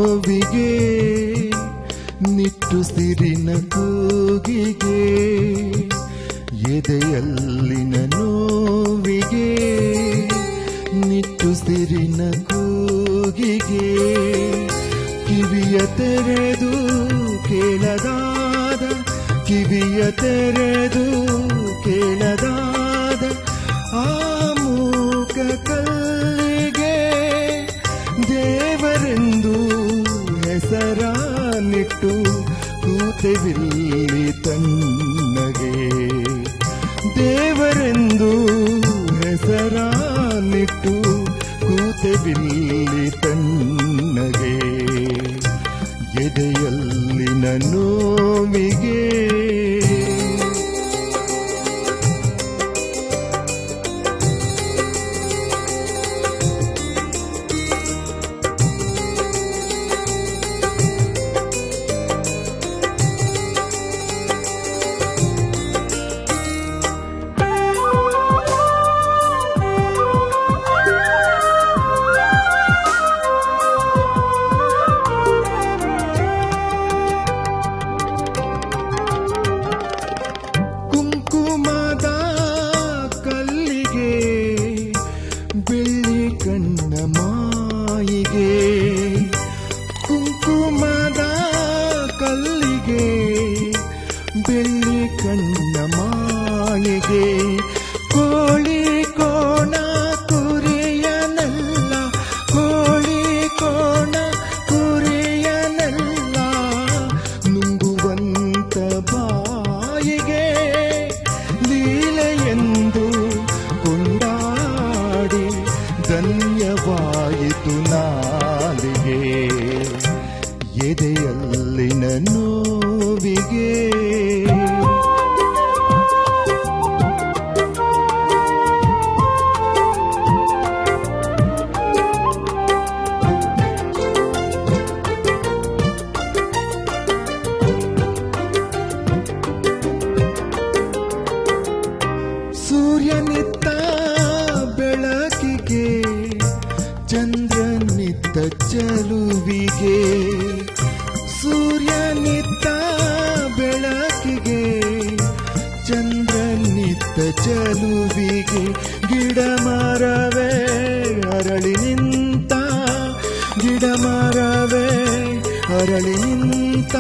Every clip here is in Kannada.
ನೋವಿಗೆ ನಿಟ್ಟುಸಿರಿನ ಕೂಗಿಗೆ ಎದೆಯಲ್ಲಿನ ನೋವಿಗೆ ನಿಟ್ಟುಸಿರಿನ ಕೂಗಿಗೆ ಕಿವಿಯ ತೆರೆದು ಕೇಳದಾದ ಕಿವಿಯ ತೆರೆದು ಕೇಳದಾದ ಆ ಮೂಕ ಕಲ್ಲಿಗೆ ದೇವರೆಂದು ಹೆಸರಾನಿಟ್ಟು ಕೂತೆವಿಲ್ಲಿ ತನ್ನಗೆ ದೇವರೆಂದು ಹೆಸರಾನಿಟ್ಟು ಕೂತೆವಿಲ್ಲಿ ತನ್ನಗೆ ಎದೆಯಲ್ಲಿನ ನೋವಿಗೆ ಕುಂಕುಮದ ಕಲ್ಲಿಗೆ ಬೆಳ್ಳಿ ಕಣ್ಣ ಮಾಯಿಗೆ ಕುಂಕುಮದ ಕಲ್ಲಿಗೆ ಬೆಳ್ಳಿ ಕಣ್ಣ ಮಾಯಿಗೆ ಕೋಳಿ ಕೋಣ ಕುರಿಯನಲ್ಲ ಕೋಳಿ ಕೋಣ ಕುರಿಯನಲ್ಲ ನುಂಗುವಂತ ಬಾಯಿಗೆ ಲೀಲೆಯೆಂದು ಕೊಂಡಾಡಿ ಧನ್ಯವಾಯಿತು ನಾಲಿಗೆ ಎದೆಯಲ್ಲಿನ ನೋವಿಗೆ ಸೂರ್ಯನಿತ್ತ ಬೆಳಕಿಗೆ ಚಂದ್ರನಿತ್ತ ಚಲುವಿಗೆ ಸೂರ್ಯನಿತ್ತ ಬೆಳಕಿಗೆ ಚಂದ್ರನಿತ್ತ ಚಲುವಿಗೆ ಗಿಡ ಮರವೇ ಅರಳಿ ನಿಂತ ಗಿಡ ಮರವೇ ಅರಳಿ ನಿಂತ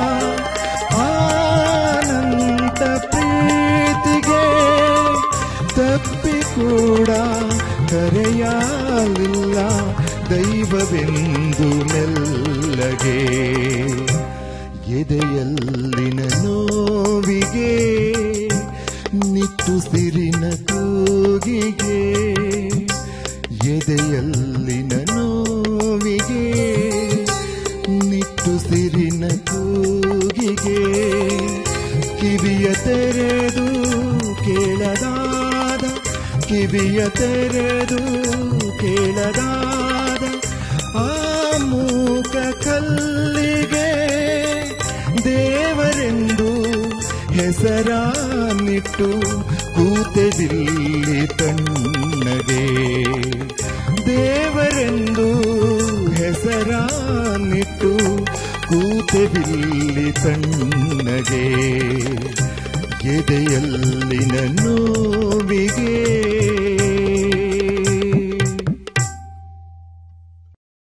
ಆನಂತ ಪ್ರೀತಿಗೆ ತಪ್ಪಿ ಕೂಡ ಕರೆಯಲಿಲ್ಲ ದೈವವೆಂದು ಮೆಲ್ಲಗೆ ಎದೆಯಲ್ಲಿನ ನೋವಿಗೆ ನಿಟ್ಟುಸಿರಿನ ಕೂಗಿಗೆ ಎದೆಯಲ್ಲಿನ ನೋವಿಗೆ ನಿಟ್ಟುಸಿರಿನ ಕೂಗಿಗೆ ಕಿವಿಯ ತೆರೆದು ಕೇಳದಾದ ಕಿವಿಯ ತೆರೆದು ಕೇಳದಾದ ಆ ಮೂಕ ಕಲ್ಲಿಗೆ ದೇವರೆಂದು ಹೆಸರಾನಿಟ್ಟು ಕೂತೆದಿಲ್ಲಿ ತಣ್ಣಗೆ ದೇವರೆಂದು ಹೆಸರಾನಿಟ್ಟು ಕೂತೆವಿಲ್ಲಿ ತಣ್ಣಗೆ ಎದೆಯಲ್ಲಿನ ನೋವಿಗೆ